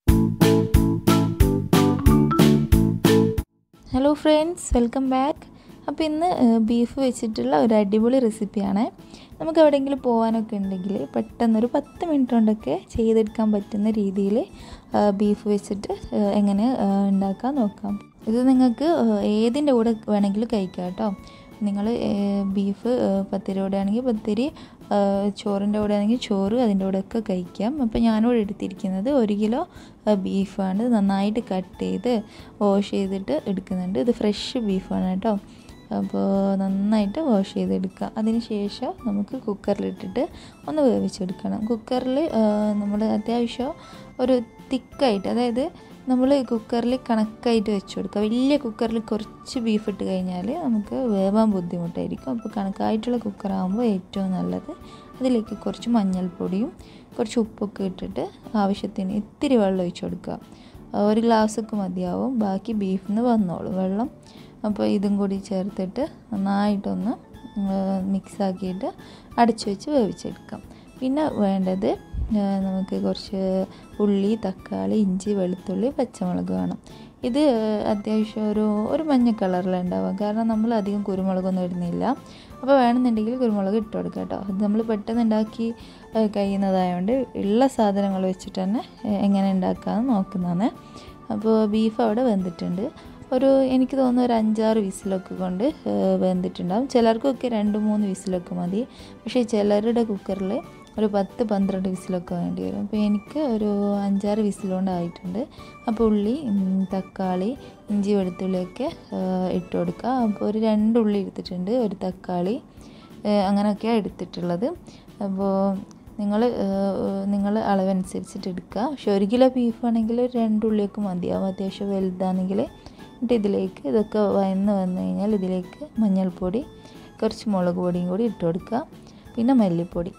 hello friends welcome back അപ്പോൾ ഇന്ന് beef വെച്ചിട്ടുള്ള ഒരു അടിപൊളി റെസിപ്പിയാണ് നമുക്ക് എവിടെയെങ്കിലും പോകാനൊക്കെ ഉണ്ടെങ്കിൽ പെട്ടെന്നൊരു പത്ത് മിനിറ്റ് കൊണ്ടൊക്കെ ചെയ്തെടുക്കാൻ പറ്റുന്ന രീതിയിൽ ബീഫ് വെച്ചിട്ട് എങ്ങനെ ഉണ്ടാക്കാൻ നോക്കാം ഇത് നിങ്ങൾക്ക് ഏതിൻ്റെ കൂടെ വേണമെങ്കിലും കഴിക്കാം കേട്ടോ നിങ്ങൾ ബീഫ് പത്തിരിയുടെ ആണെങ്കിൽ പത്തിരി ചോറിൻ്റെ കൂടെ ആണെങ്കിൽ ചോറ് അതിൻ്റെ കൂടെയൊക്കെ കഴിക്കാം അപ്പോൾ ഞാനിവിടെ എടുത്തിരിക്കുന്നത് ഒരു കിലോ ബീഫാണ് നന്നായിട്ട് കട്ട് ചെയ്ത് വാഷ് ചെയ്തിട്ട് എടുക്കുന്നുണ്ട് ഇത് ഫ്രഷ് ബീഫാണ് കേട്ടോ അപ്പോൾ നന്നായിട്ട് വാഷ് ചെയ്തെടുക്കുക അതിന് ശേഷം നമുക്ക് കുക്കറിലിട്ടിട്ട് ഒന്ന് വേവിച്ചെടുക്കണം കുക്കറിൽ നമ്മൾ അത്യാവശ്യം ഒരു തിക്കായിട്ട് അതായത് നമ്മൾ കുക്കറിൽ കണക്കായിട്ട് വെച്ച് കൊടുക്കുക വലിയ കുക്കറിൽ കുറച്ച് ബീഫ് ഇട്ട് കഴിഞ്ഞാൽ നമുക്ക് വേവാൻ ബുദ്ധിമുട്ടായിരിക്കും അപ്പോൾ കണക്കായിട്ടുള്ള കുക്കറാകുമ്പോൾ ഏറ്റവും നല്ലത് അതിലേക്ക് കുറച്ച് മഞ്ഞൾപ്പൊടിയും കുറച്ച് ഉപ്പൊക്കെ ഇട്ടിട്ട് ആവശ്യത്തിന് ഇത്തിരി വെള്ളം ഒഴിച്ച് കൊടുക്കുക ഒരു ഗ്ലാസ്സൊക്കെ മതിയാവും ബാക്കി ബീഫിൽ നിന്ന് വന്നോളും വെള്ളം അപ്പോൾ ഇതും കൂടി ചേർത്തിട്ട് നന്നായിട്ടൊന്ന് മിക്സാക്കിയിട്ട് അടച്ചു വെച്ച് വേവിച്ചെടുക്കാം പിന്നെ വേണ്ടത് നമുക്ക് കുറച്ച് ഉള്ളി തക്കാളി ഇഞ്ചി വെളുത്തുള്ളി പച്ചമുളക് വേണം ഇത് അത്യാവശ്യം ഒരു ഒരു മഞ്ഞ കളറിലുണ്ടാവുക കാരണം നമ്മൾ അധികം കുരുമുളകൊന്നും ഇടുന്നില്ല അപ്പോൾ വേണമെന്നുണ്ടെങ്കിൽ കുരുമുളക് ഇട്ട് കൊടുക്കുക കേട്ടോ അത് നമ്മൾ പെട്ടെന്ന് ഉണ്ടാക്കി കഴിയുന്നതായതുകൊണ്ട് ഉള്ള സാധനങ്ങൾ വെച്ചിട്ട് തന്നെ എങ്ങനെ ഉണ്ടാക്കാമെന്ന് നോക്കുന്നതാണ് അപ്പോൾ ബീഫ് അവിടെ വെന്തിട്ടുണ്ട് ഒരു എനിക്ക് തോന്നുന്നു ഒരു അഞ്ചാറ് വിസിലൊക്കെ കൊണ്ട് വെന്തിട്ടുണ്ടാകും ചിലർക്കൊക്കെ രണ്ട് മൂന്ന് വിസിലൊക്കെ മതി പക്ഷേ ചിലരുടെ കുക്കറിൽ ഒരു പത്ത് പന്ത്രണ്ട് വിസിലൊക്കെ വേണ്ടി വരും അപ്പോൾ എനിക്ക് ഒരു അഞ്ചാറ് വിസിലുകൊണ്ട് ആയിട്ടുണ്ട് അപ്പോൾ ഉള്ളി തക്കാളി ഇഞ്ചി വെളുത്തുള്ളിയൊക്കെ ഇട്ട് കൊടുക്കുക അപ്പോൾ ഒരു രണ്ട് ഉള്ളി എടുത്തിട്ടുണ്ട് ഒരു തക്കാളി അങ്ങനെയൊക്കെയാണ് എടുത്തിട്ടുള്ളത് അപ്പോൾ നിങ്ങൾ നിങ്ങൾ അളവനുസരിച്ചിട്ട് എടുക്കുക പക്ഷേ ഒരു കിലോ ബീഫ് ആണെങ്കിൽ ഒരു രണ്ട് ഉള്ളിയൊക്കെ മതിയാവും അത്യാവശ്യം വലുതാണെങ്കിൽ എന്നിട്ട് ഇതിലേക്ക് ഇതൊക്കെ വയന്ന് വന്നു കഴിഞ്ഞാൽ ഇതിലേക്ക് മഞ്ഞൾപ്പൊടി കുറച്ച് മുളക് പൊടിയും കൂടി ഇട്ട് കൊടുക്കുക പിന്നെ മല്ലിപ്പൊടി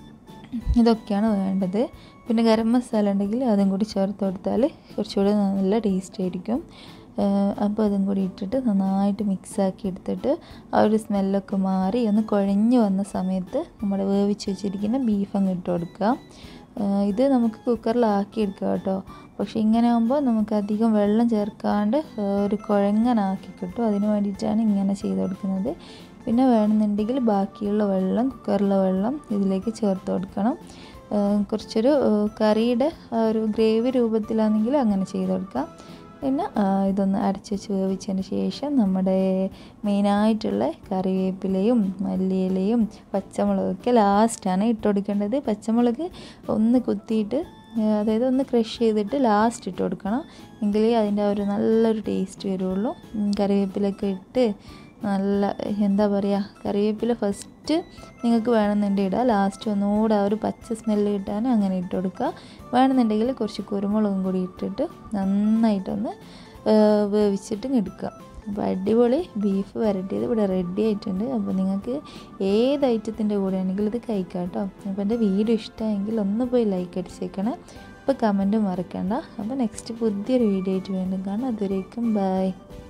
ഇതൊക്കെയാണ് വേണ്ടത് പിന്നെ ഗരം മസാല ഉണ്ടെങ്കിൽ അതും കൂടി ചേർത്ത് കൊടുത്താൽ കുറച്ചുകൂടി നല്ല ടേസ്റ്റ് ആയിരിക്കും അപ്പോൾ അതും കൂടി ഇട്ടിട്ട് നന്നായിട്ട് മിക്സാക്കി എടുത്തിട്ട് ആ ഒരു സ്മെല്ലൊക്കെ മാറി ഒന്ന് കുഴഞ്ഞു വന്ന സമയത്ത് നമ്മൾ വേവിച്ച് വെച്ചിരിക്കുന്ന ബീഫ് അങ്ങ് ഇട്ട് കൊടുക്കുക ഇത് നമുക്ക് കുക്കറിലാക്കി എടുക്കുക കേട്ടോ പക്ഷേ ഇങ്ങനെ ആകുമ്പോൾ നമുക്ക് അധികം വെള്ളം ചേർക്കാണ്ട് ഒരു കുഴങ്ങനാക്കി കിട്ടും അതിന് വേണ്ടിയിട്ടാണ് ഇങ്ങനെ ചെയ്ത് കൊടുക്കുന്നത് പിന്നെ വേണമെന്നുണ്ടെങ്കിൽ ബാക്കിയുള്ള വെള്ളം കുക്കറിലെ വെള്ളം ഇതിലേക്ക് ചേർത്ത് കൊടുക്കണം കുറച്ചൊരു കറിയുടെ ഒരു ഗ്രേവി രൂപത്തിലാണെങ്കിൽ അങ്ങനെ ചെയ്ത് കൊടുക്കാം പിന്നെ ഇതൊന്ന് അടച്ചു വെച്ച് വേവിച്ചതിന് ശേഷം നമ്മുടെ മെയിനായിട്ടുള്ള കറിവേപ്പിലയും മല്ലിയിലയും പച്ചമുളകൊക്കെ ലാസ്റ്റാണ് ഇട്ട് കൊടുക്കേണ്ടത് പച്ചമുളക് ഒന്ന് കുത്തിയിട്ട് അതായത് ഒന്ന് ക്രഷ് ചെയ്തിട്ട് ലാസ്റ്റ് ഇട്ട് കൊടുക്കണം എങ്കിലേ അതിൻ്റെ ഒരു നല്ലൊരു ടേസ്റ്റ് വരുള്ളൂ കറിവേപ്പിലൊക്കെ ഇട്ട് നല്ല എന്താ പറയുക കറിവേപ്പില ഫസ്റ്റ് നിങ്ങൾക്ക് വേണമെന്നുണ്ടെങ്കിൽ ഇടുക ലാസ്റ്റ് ഒന്നുകൂടെ ആ ഒരു പച്ച സ്മെല്ല് കിട്ടാൻ അങ്ങനെ ഇട്ട് കൊടുക്കുക വേണമെന്നുണ്ടെങ്കിൽ കുറച്ച് കുരുമുളകും കൂടി ഇട്ടിട്ട് നന്നായിട്ടൊന്ന് വേവിച്ചിട്ട് എടുക്കുക അപ്പോൾ അടിപൊളി ബീഫ് വരട്ടിയത് ഇവിടെ റെഡി ആയിട്ടുണ്ട് അപ്പോൾ നിങ്ങൾക്ക് ഏത് ഐറ്റത്തിൻ്റെ കൂടെ ആണെങ്കിലും ഇത് കഴിക്കാം കേട്ടോ അപ്പോൾ എൻ്റെ വീഡിയോ ഇഷ്ടമായെങ്കിൽ ഒന്ന് പോയി ലൈക്ക് അടിച്ചേക്കണേ അപ്പോൾ കമൻറ്റ് മറക്കണ്ട അപ്പോൾ നെക്സ്റ്റ് പുതിയൊരു വീഡിയോ ആയിട്ട് വീണ്ടും കാണാം അതുവരേക്കും ബൈ